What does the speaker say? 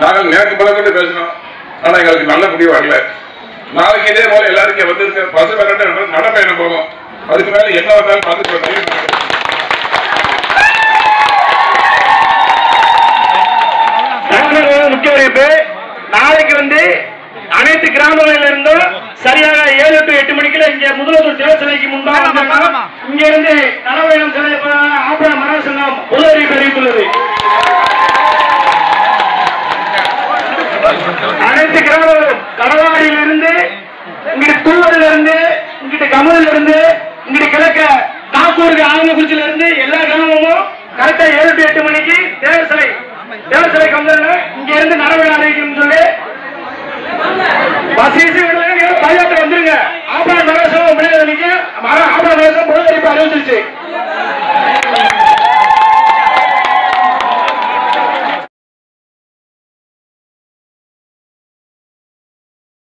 நாங்கள் நேற்று முதற்கொண்டு பேசினோம் ஆனா எங்களுக்கு நல்ல முடிவு வரல நாளைக்கு இதே போல எல்லாரும் இங்க வந்திருக்க பஸ் வரட்டு நடைப்பயணம் போகும் அதுக்கு மேல என்ன வந்தாலும் பார்த்துட்டு தகவல் முக்கிய அறிவிப்பு நாளைக்கு வந்து அனைத்து கிராமங்களில் இருந்தும் சரியாக ஏழு டு எட்டு மணிக்குள்ள இங்க முதல்வர் தேவசனைக்கு முன்பாக வந்தாங்கன்னா, இங்க இருந்து நலவயம் செய்யப்படாத ஆப்பட மர சங்கம் பொது அறிவிப்பு அறிவித்துள்ளது அனைத்து கிராமங்களும் கடவாடியில இருந்து இங்கிட்டு தூவரில் இருந்து இங்கிட்டு கமலில் இருந்து இங்கிட்டு கிழக்க காக்கூருக்கு ஆவணக்குறிச்சியில இருந்து எல்லா கிராமமும் கரெக்டா ஏழு டு எட்டு மணிக்கு தேவர் சிலை தேவர் சிலைக்கு வந்துருங்க இங்க இருந்து நடைபெற அறிவிக்கணும்னு சொல்லி பஸ் ஈஸி பையாட்டு வந்துருங்க ஆப்பா நகரசபை முன்னாடி நிக்க ஆப்பா நகரசபை பொது அறிவிப்பு அறிவிச்சிருச்சு